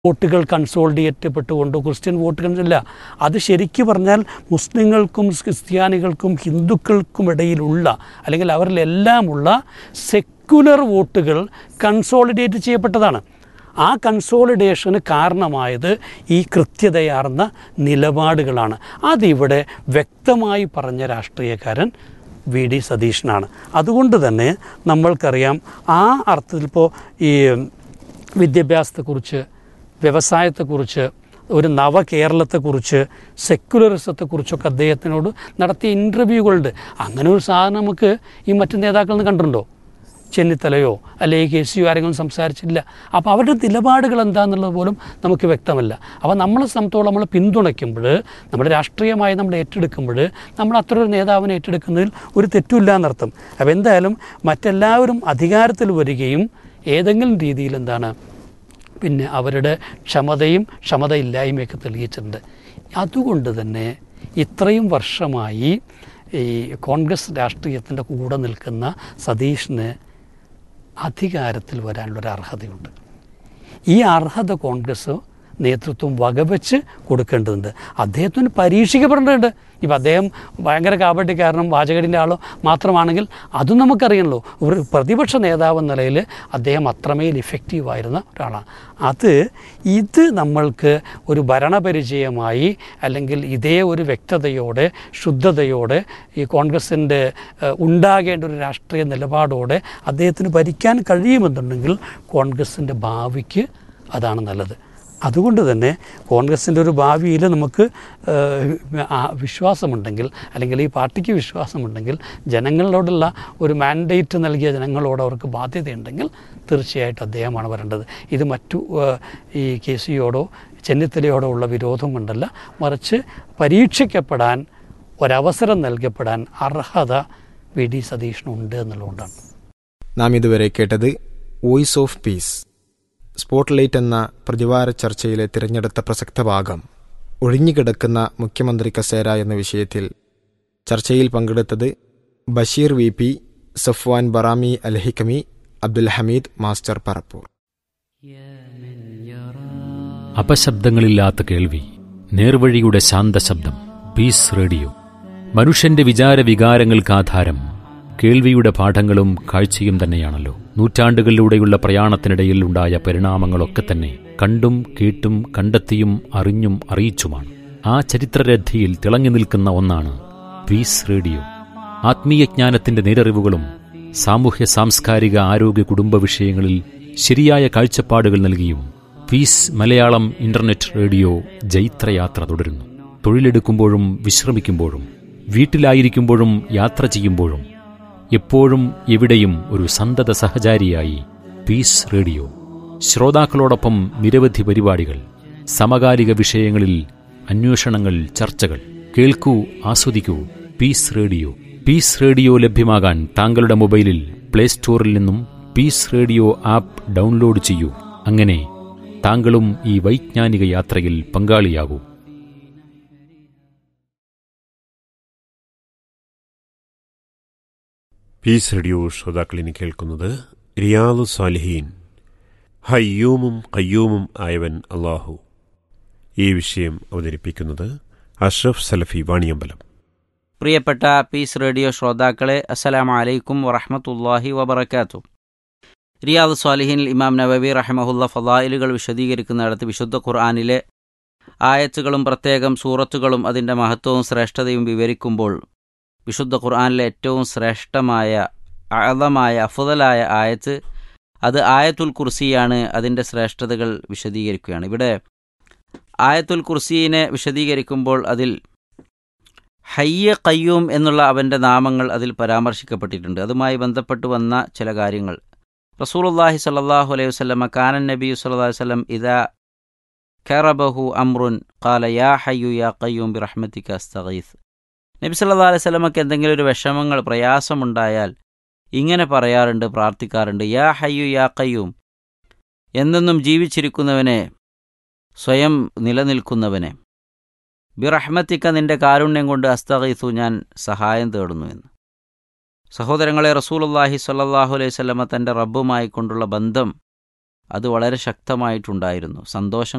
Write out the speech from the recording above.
വോട്ടുകൾ consolidate ചെയ്യപ്പെട്ടുകൊണ്ട് Christian വോട്ടുകൾ ഇല്ല അത് ശരിക്കു പറഞ്ഞാൽ മുസ്ലിങ്ങൾക്കും ക്രിസ്ത്യാനികൾക്കും ഹിന്ദുക്കൾക്കും ഇടയിലുള്ള അല്ലെങ്കിൽ അവരിലെല്ലാമുള്ള സെക്കുലർ വോട്ടുകൾ കൺസോളിഡേറ്റ് ചെയ്യപ്പെട്ടതാണ് ആ കൺസോളിഡേഷന് കാരണമായത് ഈ കൃത്യതയാർന്ന നിലപാടുകളാണ് അതിവിടെ വ്യക്തമായി പറഞ്ഞ രാഷ്ട്രീയക്കാരൻ വി ഡി സതീശനാണ് അതുകൊണ്ട് തന്നെ നമ്മൾക്കറിയാം ആ അർത്ഥത്തിൽ ഇപ്പോൾ ഈ വിദ്യാഭ്യാസത്തെക്കുറിച്ച് വ്യവസായത്തെക്കുറിച്ച് ഒരു നവകേരളത്തെക്കുറിച്ച് സെക്കുലറിസത്തെക്കുറിച്ചൊക്കെ അദ്ദേഹത്തിനോട് നടത്തിയ ഇൻ്റർവ്യൂകളുണ്ട് അങ്ങനെ ഒരു സാധനം നമുക്ക് ഈ മറ്റു നേതാക്കളിൽ നിന്ന് കണ്ടിട്ടുണ്ടോ ചെന്നിത്തലയോ അല്ലെങ്കിൽ കെ സിയോ ആരെങ്കിലും സംസാരിച്ചില്ല അപ്പോൾ അവരുടെ നിലപാടുകൾ എന്താണെന്നുള്ളത് പോലും നമുക്ക് വ്യക്തമല്ല അപ്പോൾ നമ്മളെ സംബന്ധിച്ചോളം നമ്മൾ പിന്തുണയ്ക്കുമ്പോൾ നമ്മൾ രാഷ്ട്രീയമായി നമ്മൾ ഏറ്റെടുക്കുമ്പോൾ നമ്മൾ അത്ര ഒരു നേതാവിനെ ഏറ്റെടുക്കുന്നതിൽ ഒരു തെറ്റുമില്ല എന്നർത്ഥം അപ്പോൾ എന്തായാലും മറ്റെല്ലാവരും അധികാരത്തിൽ വരികയും ഏതെങ്കിലും രീതിയിൽ എന്താണ് പിന്നെ അവരുടെ ക്ഷമതയും ക്ഷമതയില്ലായ്മയൊക്കെ തെളിയിച്ചിട്ടുണ്ട് അതുകൊണ്ട് തന്നെ ഇത്രയും വർഷമായി ഈ കോൺഗ്രസ് രാഷ്ട്രീയത്തിൻ്റെ കൂടെ നിൽക്കുന്ന സതീഷിന് അധികാരത്തിൽ വരാനുള്ളൊരു അർഹതയുണ്ട് ഈ അർഹത കോൺഗ്രസ് നേതൃത്വം വകവെച്ച് കൊടുക്കേണ്ടതുണ്ട് അദ്ദേഹത്തിന് പരീക്ഷിക്കപ്പെടേണ്ടതുണ്ട് ഇപ്പം അദ്ദേഹം ഭയങ്കര കാപട്യക്കാരനും വാചകടിൻ്റെ ആളോ മാത്രമാണെങ്കിൽ അതും നമുക്കറിയണല്ലോ ഒരു പ്രതിപക്ഷ നേതാവ് എന്ന നിലയിൽ അദ്ദേഹം അത്രമേൽ ഇഫക്റ്റീവായിരുന്ന ഒരാളാണ് അത് ഇത് നമ്മൾക്ക് ഒരു ഭരണപരിചയമായി അല്ലെങ്കിൽ ഇതേ ഒരു വ്യക്തതയോടെ ശുദ്ധതയോടെ ഈ കോൺഗ്രസിൻ്റെ ഏഹ്, ഉണ്ടാകേണ്ട ഒരു രാഷ്ട്രീയ നിലപാടോടെ അദ്ദേഹത്തിന് ഭരിക്കാൻ കഴിയുമെന്നുണ്ടെങ്കിൽ കോൺഗ്രസിൻ്റെ ഭാവിക്ക് അതാണ് നല്ലത് അതുകൊണ്ട് തന്നെ കോൺഗ്രസിൻ്റെ ഒരു ഭാവിയിൽ നമുക്ക് ഏഹ്, ആ വിശ്വാസമുണ്ടെങ്കിൽ അല്ലെങ്കിൽ ഈ പാർട്ടിക്ക് വിശ്വാസമുണ്ടെങ്കിൽ ജനങ്ങളോടുള്ള ഒരു മാൻഡേറ്റ് നൽകിയ ജനങ്ങളോട് അവർക്ക് ബാധ്യതയുണ്ടെങ്കിൽ തീർച്ചയായിട്ടും അദ്ദേഹമാണ് വരേണ്ടത് ഇത് മറ്റു ഏഹ്, ഈ കെ സിയോടോ ചെന്നിത്തലയോടോ ഉള്ള വിരോധം കൊണ്ടല്ല മറിച്ച് പരീക്ഷിക്കപ്പെടാൻ ഒരവസരം നൽകപ്പെടാൻ അർഹത വി ഡി സതീഷിനുണ്ട് എന്നുള്ളതുകൊണ്ടാണ് നാം ഇതുവരെ കേട്ടത് വോയിസ് ഓഫ് പീസ് സ്പോട്ട്ലൈറ്റ് എന്ന പ്രതിവാര ചർച്ചയിലെ തിരഞ്ഞെടുത്ത പ്രസക്ത ഭാഗം ഒഴിഞ്ഞുകിടക്കുന്ന മുഖ്യമന്ത്രി കസേര എന്ന വിഷയത്തിൽ ചർച്ചയിൽ പങ്കെടുത്തത് Basheer V P Safwan Barami Alhikami Abdul Hameed master Parappur അപശബ്ദങ്ങളില്ലാത്ത കേൾവി നേർവഴിയുടെ ശാന്തശബ്ദം പീസ് റേഡിയോ മനുഷ്യന്റെ വിചാര വികാരങ്ങൾക്ക് ആധാരം കേൾവിയുടെ പാഠങ്ങളും കാഴ്ചയും തന്നെയാണല്ലോ നൂറ്റാണ്ടുകളിലൂടെയുള്ള പ്രയാണത്തിനിടയിൽ ഉണ്ടായ പരിണാമങ്ങളൊക്കെ തന്നെ കണ്ടും കേട്ടും കണ്ടെത്തിയും അറിഞ്ഞും അറിയിച്ചുമാണ് ആ ചരിത്രരഥിയിൽ തിളങ്ങി നിൽക്കുന്ന ഒന്നാണ് പീസ് റേഡിയോ ആത്മീയജ്ഞാനത്തിന്റെ നേരറിവുകളും സാമൂഹ്യ സാംസ്കാരിക ആരോഗ്യ കുടുംബ വിഷയങ്ങളിൽ ശരിയായ കാഴ്ചപ്പാടുകൾ നൽകിയും പീസ് മലയാളം ഇന്റർനെറ്റ് റേഡിയോ ജൈത്രയാത്ര തുടരുന്നു തൊഴിലെടുക്കുമ്പോഴും വിശ്രമിക്കുമ്പോഴും വീട്ടിലായിരിക്കുമ്പോഴും യാത്ര ചെയ്യുമ്പോഴും എപ്പോഴും എവിടെയും ഒരു സന്തത സഹചാരിയായി പീസ് റേഡിയോ ശ്രോതാക്കളോടൊപ്പം നിരവധി പരിപാടികൾ സമകാലിക വിഷയങ്ങളിൽ അന്വേഷണങ്ങൾ ചർച്ചകൾ കേൾക്കൂ ആസ്വദിക്കൂ പീസ് റേഡിയോ പീസ് റേഡിയോ ലഭ്യമാകാൻ താങ്കളുടെ മൊബൈലിൽ പ്ലേ സ്റ്റോറിൽ നിന്നും പീസ് റേഡിയോ ആപ്പ് ഡൗൺലോഡ് ചെയ്യൂ അങ്ങനെ താങ്കളും ഈ വൈജ്ഞാനിക യാത്രയിൽ പങ്കാളിയാകൂ പീസ് റേഡിയോ ശ്രോതാക്കളിന് കേൾക്കുന്നത് റിയാദു സാലിഹീൻ ഹയ്യൂമും കയ്യൂമും ആയവൻ അള്ളാഹു ഈ വിഷയം അവതരിപ്പിക്കുന്നത് അഷ്റഫ് സലഫി വാണിയമ്പലം പ്രിയപ്പെട്ട പീസ് റേഡിയോ ശ്രോതാക്കളെ അസ്സലാമു അലൈക്കും വറഹമത്തല്ലാഹി വബർക്കാത്തു റിയാദ് സ്വാലിഹിനിൽ ഇമാം നവബി റഹമഹുല്ല ഫലായിലുകൾ വിശദീകരിക്കുന്നിടത്ത് വിശുദ്ധ ഖുർആാനിലെ ആയത്തുകളും പ്രത്യേകം സൂറത്തുകളും അതിൻ്റെ മഹത്വവും ശ്രേഷ്ഠതയും വിവരിക്കുമ്പോൾ വിശുദ്ധ ഖുർആാനിലെ ഏറ്റവും ശ്രേഷ്ഠമായ അഴതമായ അഫുതലായ ആയത്ത് അത് ആയത്തുൽ കുർസിയാണ് അതിൻ്റെ ശ്രേഷ്ഠതകൾ വിശദീകരിക്കുകയാണ് ഇവിടെ ആയത്തുൽ കുർസീനെ വിശദീകരിക്കുമ്പോൾ അതിൽ ഹയ്യ കയ്യൂം എന്നുള്ള അവൻ്റെ നാമങ്ങൾ അതിൽ പരാമർശിക്കപ്പെട്ടിട്ടുണ്ട് അതുമായി ബന്ധപ്പെട്ട് വന്ന ചില കാര്യങ്ങൾ റസൂലുല്ലാഹി സല്ലാഹു അലൈഹി വസ്ലമ കാനൻ നബി സല്ലാ വല്ലം ഇതാ ഖറബഹു അമ്രുൻ ഖാല യാ ഹയ്യു യാ കയ്യൂം ബി റഹ്മത്തിക അസ്തഗീസ് നബി സല്ലാ അലൈഹി സ്വലമക്ക് എന്തെങ്കിലും ഒരു വിഷമങ്ങൾ പ്രയാസമുണ്ടായാൽ ഇങ്ങനെ പറയാറുണ്ട് പ്രാർത്ഥിക്കാറുണ്ട് യാ ഹയ്യു യാ കയ്യൂം എന്നെന്നും ജീവിച്ചിരിക്കുന്നവനെ സ്വയം നിലനിൽക്കുന്നവനെ ബിറഹ്മത്തിക്ക നിന്റെ കാരുണ്യം കൊണ്ട് അസ്തഗീസു ഞാൻ സഹായം തേടുന്നു എന്ന് സഹോദരങ്ങളെ റസൂലുല്ലാഹി സ്വല്ലല്ലാഹു അലൈഹി സ്വലമ തൻ്റെ റബ്ബുമായി കൊണ്ടുള്ള ബന്ധം അത് വളരെ ശക്തമായിട്ടുണ്ടായിരുന്നു സന്തോഷം